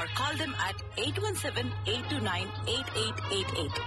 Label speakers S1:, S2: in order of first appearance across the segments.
S1: or call them at 817-829-8888.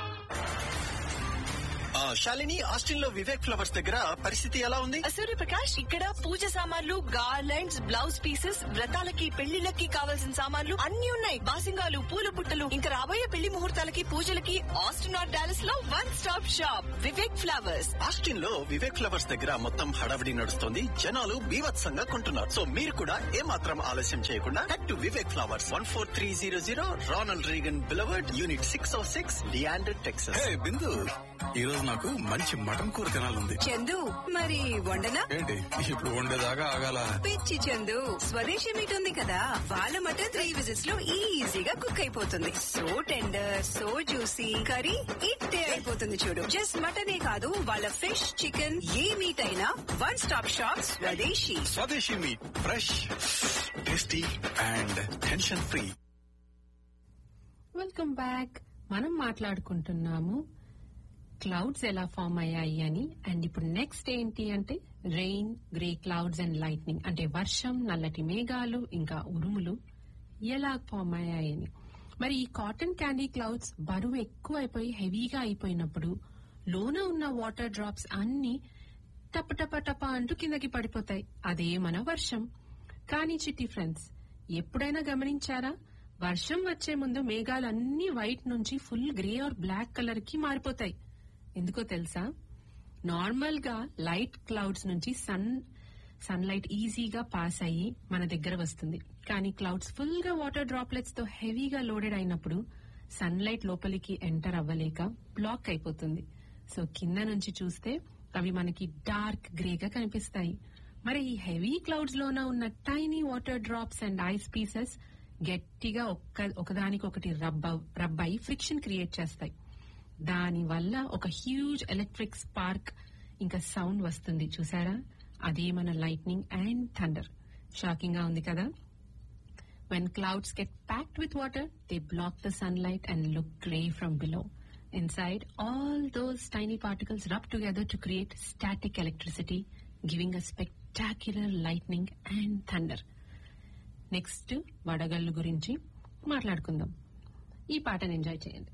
S2: ఆ, Shalini Austin లో Vivek flowers దగ్గర పరిస్థితి ఎలా ఉంది
S1: సూర్యప్రకాష్ ఇక్కడ పూజ సామాన్లు గార్లెండ్స్ బ్లౌజ్ పీసెస్ వ్రతాలకి పెళ్లిళ్ళకి కావాల్సిన సామాన్లు అన్ని ఉన్నాయి బాసింగాలు పూల బుట్టలు ఇంకా రాబోయే పెళ్లి ముహూర్తాలకి పూజలకి ఆస్టిన్ ఆర్ డాలస్ లో one stop shop Vivek flowers
S2: Austin లో వివేక్ ఫ్లవర్స్ దగ్గర మొత్తం హడావిడి నడుస్తుంది జనాలు బీభత్సంగా కొంటున్నారు సో మీరు కూడా ఏమాత్రం ఆలస్యం చేయకుండా head to Vivek flowers one four three zero zero Ronald Reagan boulevard unit six O six Leander Texas
S3: hey Bindu ఈ రోజు నాకు మంచి మటన్ కూర తినాలంది
S4: చందు మరి వండనా
S3: ఏంటి ఇప్పుడు వండేదాకా ఆగాల
S4: పిచ్చి చందు స్వదేశీ మీట్ ఉంది కదా వాళ్ళ మటన్ త్రీ విజిట్స్ లో ఈజీగా కుక్ అయిపోతుంది so tender so juicy curry ఇట్టే అయిపోతుంది చూడు జస్ట్ మటనే కాదు వాళ్ళ ఫిష్ చికెన్ ఏ మీట్ అయినా one stop shop Swadeshi
S3: Swadeshi meat fresh tasty and tension free
S5: welcome back మనం మాట్లాడుకుంటున్నాము క్లౌడ్స్ ఎలా ఫామ్ అయ్యాయి అని అండ్ ఇప్పుడు నెక్స్ట్ ఏంటి అంటే rain grey clouds and lightning అంటే వర్షం నల్లటి మేఘాలు ఇంకా ఉరుములు ఎలా ఫామ్ అయ్యాయని మరి ఈ కాటన్ క్యాండీ క్లౌడ్స్ బరువు ఎక్కువ అయిపోయి హెవీగా అయిపోయినప్పుడు లోన ఉన్న వాటర్ డ్రాప్స్ అన్ని టప టప టప అంటూ కిందకి పడిపోతాయి అదే మన వర్షం కానీ చిట్టి ఫ్రెండ్స్ ఎప్పుడైనా గమనించారా వర్షం వచ్చే ముందు మేఘాలన్నీ వైట్ నుంచి full grey or black colour కి మారిపోతాయి ఎందుకో తెలుసా నార్మల్ గా లైట్ క్లౌడ్స్ నుంచి సన్ సన్లైట్ ఈజీగా పాస్ అయ్యి మన దగ్గర వస్తుంది కానీ క్లౌడ్స్ ఫుల్ గా వాటర్ డ్రాప్లెట్స్ తో హెవీగా లోడెడ్ అయినప్పుడు సన్లైట్ లోపలికి ఎంటర్ అవ్వలేక బ్లాక్ అయిపోతుంది సో కింద నుంచి చూస్తే అవి మనకి డార్క్ గ్రేగా కనిపిస్తాయి మరి ఈ హెవీ క్లౌడ్స్ లోన ఉన్న tiny water drops and ice pieces గట్టిగా ఒక్క ఒకదానికొకటి రబ్ అవ్- రబ్ అయి ఫ్రిక్షన్ క్రియేట్ చేస్తాయి దాని వల్ల ఒక హ్యూజ్ ఎలక్ట్రిక్ స్పార్క్ ఇంకా సౌండ్ వస్తుంది చూసారా అదే మన లైట్నింగ్ అండ్ థండర్ షాకింగ్ గా ఉంది కదా When clouds get packed with water, they block the sunlight and look gray from below. Inside, all those tiny particles rub together to create static electricity, giving a spectacular lightning and thunder. Next వడగళ్ళు గురించి మాట్లాడుకుందాం ఈ పాటను enjoy చేయండి